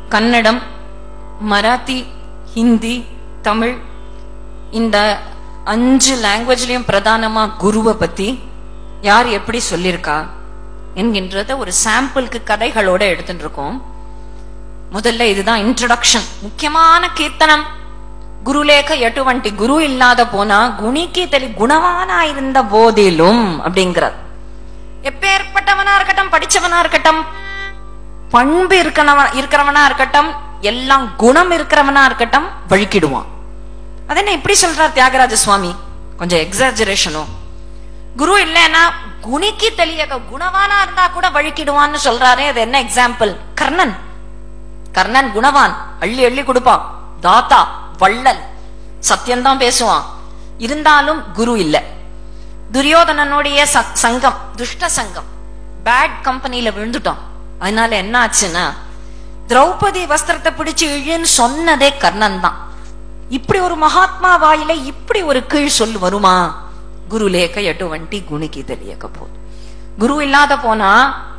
கன்னடம் மராத்தி ஹிந்தி தமிழ் இந்த அஞ்சு லாங்குவேஜ்லயும் பிரதானமா குருவை பத்தி யார் எப்படி சொல்லியிருக்கா என்கின்றத ஒரு சாம்பிளுக்கு கதைகளோட எடுத்துட்டு இருக்கோம் முதல்ல இதுதான் இன்ட்ரடக்ஷன் முக்கியமான கீர்த்தனம் குருலேக எட்டுவண்டி குரு இல்லாத போனா குணிக்கு தெளி குணவானா இருந்த போதிலும் அப்படிங்கிறார் எப்பேற்பட்டவனா இருக்கட்டும் படிச்சவனா இருக்கட்டும் பண்பு இருக்கனவ இருக்கிறவனா இருக்கட்டும் எல்லாம் குணம் இருக்கிறவனா இருக்கட்டும் வழுக்கிடுவான் அது என்ன இப்படி சொல்றார் தியாகராஜ சுவாமி கொஞ்சம் எக்ஸாஜரேஷனோ குரு இல்லைன்னா குணிக்கு தெளிய குணவானா இருந்தா கூட வழுக்கிடுவான்னு சொல்றாரே அது என்ன எக்ஸாம்பிள் கர்ணன் கர்ணன் குணவான் அள்ளி அள்ளி கொடுப்பான் தாத்தா வள்ளல் சத்தியம்தான் பேசுவான் இருந்தாலும் குரு இல்ல துரியோதனனுடைய ச- சங்கம் துஷ்ட சங்கம் பேட் கம்பெனில விழுந்துட்டான் அதனால என்ன ஆச்சுன்னா திரௌபதி வஸ்திரத்தை பிடிச்சு இழுன்னு சொன்னதே கர்ணன் தான் இப்படி ஒரு மகாத்மா வாயில இப்படி ஒரு கீழ் சொல் வருமா குரு லேக்க எட்டுவண்டி குணிக்கு தெரியக்க போது குரு இல்லாத போனா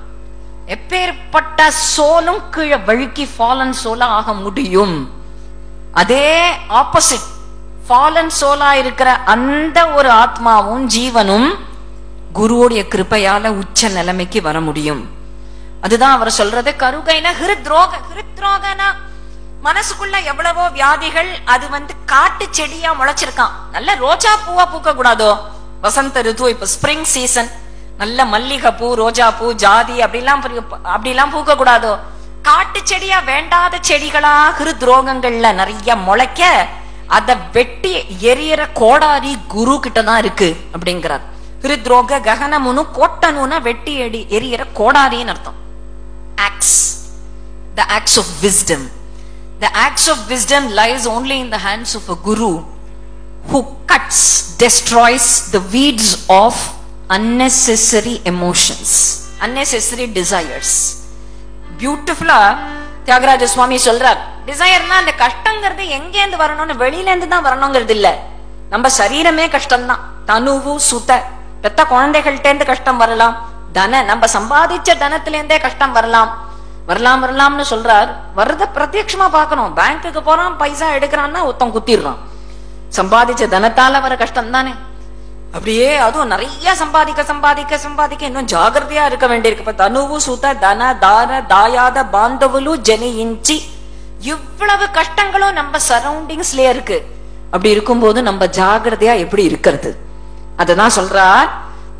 எப்பேற்பட்ட சோலும் கீழே வழுக்கி ஃபாலன் சோலா ஆக முடியும் அதே ஆப்போசிட் ஃபாலன் சோலா இருக்கிற அந்த ஒரு ஆத்மாவும் ஜீவனும் குருவுடைய கிருபையால உச்ச நிலைமைக்கு வர முடியும் அதுதான் அவர் சொல்றது கருகைனா ஹிருத்ரோக ஹிருத்ரோகனா மனசுக்குள்ள எவ்வளவோ வியாதிகள் அது வந்து காட்டு செடியா முளைச்சிருக்கான் நல்ல ரோஜா பூவா பூக்க கூடாதோ வசந்த ரிது இப்ப ஸ்ப்ரிங் சீசன் நல்ல மல்லிகை பூ ரோஜா பூ ஜாதி அப்படிலாம் பு- அப்படிலாம் பூக்க கூடாதோ காட்டு செடியா வேண்டாத செடிகளா ஹிருத்ரோகங்கள்ல நிறைய முளைக்க அத வெட்டி எரியற கோடாரி குரு கிட்ட தான் இருக்கு அப்படிங்கிறார் ஹிருத்ரோக ககனமுனு கோட்டனுன வெட்டி எடி எரியற கோடாரின்னு அர்த்தம் acts the acts of wisdom the acts of wisdom lies only in the hands of a guru who cuts destroys the weeds of unnecessary emotions unnecessary desires பியூட்டிஃபுல்லா தியாகராஜ சுவாமி சொல்றார் டிசையர்னா அந்த கஷ்டங்கிறது எங்கேருந்து வரணும்னு வெளியில இருந்து தான் வரணுங்கிறது இல்ல நம்ம சரீரமே கஷ்டம்தான் தனுவு சுத பெத்த குழந்தைகள்ட்ட இருந்து கஷ்டம் வரலாம் தன நம்ம சம்பாதிச்ச தனத்துல இருந்தே கஷ்டம் வரலாம் வரலாம் வரலாம்னு சொல்றார் வர்றத பிரத்யட்சமா பார்க்கணும் பேங்க்குக்கு போறான் பைசா எடுக்கிறான்னா ஒருத்தன் குத்திடுறான் சம்பாதிச்ச தனத்தால வர கஷ்டம் தானே அப்படியே அதுவும் நிறைய சம்பாதிக்க சம்பாதிக்க சம்பாதிக்க இன்னும் ஜாகிரதையா இருக்க வேண்டியிருக்கு இப்ப தனுவு சுத தன தார தாயாத பாந்தவுலு ஜனியிஞ்சி இவ்வளவு கஷ்டங்களும் நம்ம சரௌண்டிங்ஸ்லயே இருக்கு அப்படி இருக்கும்போது நம்ம ஜாகிரதையா எப்படி இருக்கிறது அததான் சொல்றார்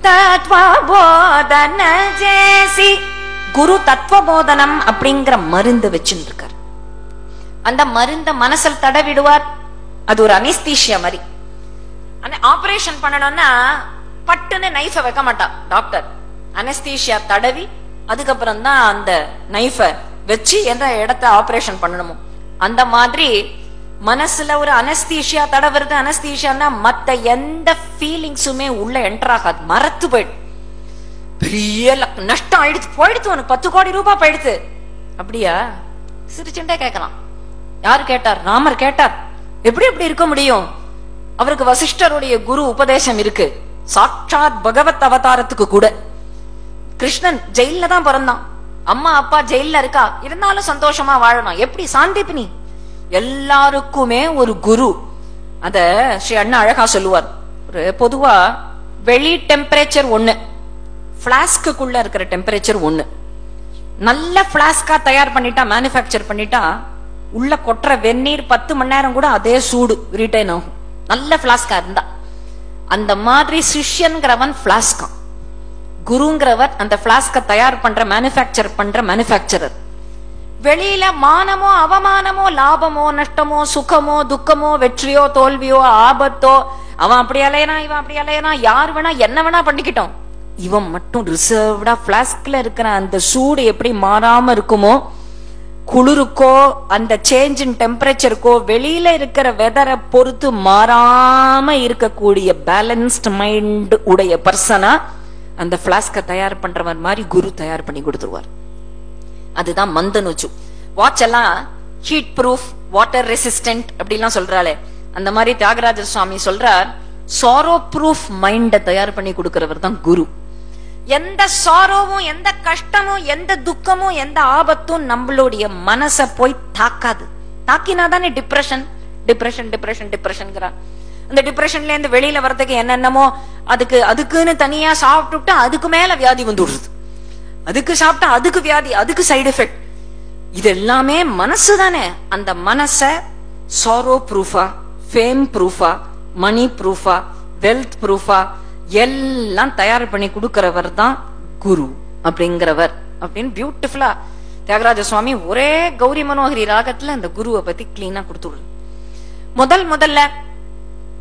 தத்வபோதன ஜேசி குரு தத்துவபோதனம் அப்படிங்கிற மருந்து வச்சுட்டு இருக்கார் அந்த மருந்த மனசில் தடவிடுவார் அது ஒரு அனிஸ்தீஷியா மாதிரி ஆபரேஷன் பண்ணணும்னா பட்டுன்னு நைஃப வைக்க மாட்டான் டாக்டர் அனஸ்தீஷியா தடவி அதுக்கப்புறம் தான் அந்த நைஃப வச்சு எந்த இடத்த ஆபரேஷன் பண்ணணுமோ அந்த மாதிரி மனசுல ஒரு அனஸ்தீஷியா தடவுறது அனஸ்தீஷியானா மத்த எந்த ஃபீலிங்ஸுமே உள்ள என்டர் ஆகாது மறத்து போயிடும் பெரிய லக்- நஷ்டம் ஆயிடுச்சு போயிடுத்து உனக்கு பத்து கோடி ரூபாய் போயிடுத்து அப்படியா சிரிச்சுட்டே கேட்கலாம் யாரு கேட்டார் ராமர் கேட்டார் எப்படி எப்படி இருக்க முடியும் அவருக்கு வசிஷ்டருடைய குரு உபதேசம் இருக்கு சாட்சாத் பகவத் அவதாரத்துக்கு கூட கிருஷ்ணன் ஜெயில தான் பிறந்தான் அம்மா அப்பா ஜெயில்ல இருக்கா இருந்தாலும் சந்தோஷமா வாழணும் எப்படி சாந்திபினி எல்லாருக்குமே ஒரு குரு அத ஸ்ரீ அண்ணா அழகா சொல்லுவார் ஒரு பொதுவா வெளி டெம்பரேச்சர் ஒண்ணு பிளாஸ்க்குள்ள இருக்கிற டெம்பரேச்சர் ஒண்ணு நல்ல பிளாஸ்கா தயார் பண்ணிட்டா மேனுஃபேக்சர் பண்ணிட்டா உள்ள கொட்டுற வெந்நீர் பத்து மணி நேரம் கூட அதே சூடு ரீட்டைன் ஆகும் நல்ல பிளாஸ்கா இருந்தா அந்த மாதிரி சிஷ்யன்கிறவன் பிளாஸ்கான் குருங்கிறவர் அந்த பிளாஸ்க தயார் பண்ற மேனுஃபேக்சர் பண்ற மேனுஃபேக்சரர் வெளியில மானமோ அவமானமோ லாபமோ நஷ்டமோ சுகமோ துக்கமோ வெற்றியோ தோல்வியோ ஆபத்தோ அவன் அப்படி அலையனா இவன் அப்படி அலையனா யார் வேணா என்ன வேணா பண்ணிக்கிட்டோம் இவன் மட்டும் ரிசர்வ்டா பிளாஸ்க்ல இருக்கிற அந்த சூடு எப்படி மாறாம இருக்குமோ குளிருக்கோ அந்த சேஞ்ச் இன் டெம்பரேச்சருக்கோ வெளியில இருக்கிற வெதரை பொறுத்து மாறாம இருக்கக்கூடிய பேலன்ஸ்ட் மைண்ட் உடைய பர்சனா அந்த பிளாஸ்க தயார் பண்றவர் மாதிரி குரு தயார் பண்ணி கொடுத்துருவார் அதுதான் மந்தனுச்சு வாட்ச் எல்லாம் ஹீட் ப்ரூஃப் வாட்டர் ரெசிஸ்டன்ட் அப்படிலாம் சொல்றாளே அந்த மாதிரி தியாகராஜ சுவாமி சொல்றார் சாரோ ப்ரூஃப் மைண்ட தயார் பண்ணி கொடுக்கிறவர் தான் குரு எந்த சாரோவும் எந்த கஷ்டமும் எந்த துக்கமும் எந்த ஆபத்தும் நம்மளுடைய மனச போய் தாக்காது தாக்கினா தானே டிப்ரெஷன் டிப்ரெஷன் டிப்ரெஷன் டிப்ரெஷன்ங்கிறான் அந்த டிப்ரெஷன்ல இருந்து வெளியில வர்றதுக்கு என்னென்னமோ அதுக்கு அதுக்குன்னு தனியா சாப்பிட்டுட்டு அதுக்கு மேல வியாதி வந்து விடுறது அதுக்கு சாப்பிட்டா அதுக்கு வியாதி அதுக்கு சைடு எஃபெக்ட் இது எல்லாமே மனசு தானே அந்த மனச சாரோ ப்ரூஃபா ஃபேம் ப்ரூஃபா மணி ப்ரூஃபா வெல்த் ப்ரூஃபா எல்லாம் தயார் பண்ணி கொடுக்கிறவர் தான் குரு அப்படிங்கிறவர் அப்படின்னு பியூட்டிஃபுல்லா தியாகராஜ சுவாமி ஒரே கௌரி மனோகரி ராகத்துல அந்த குருவை பத்தி கிளீனா கொடுத்துடுது முதல் முதல்ல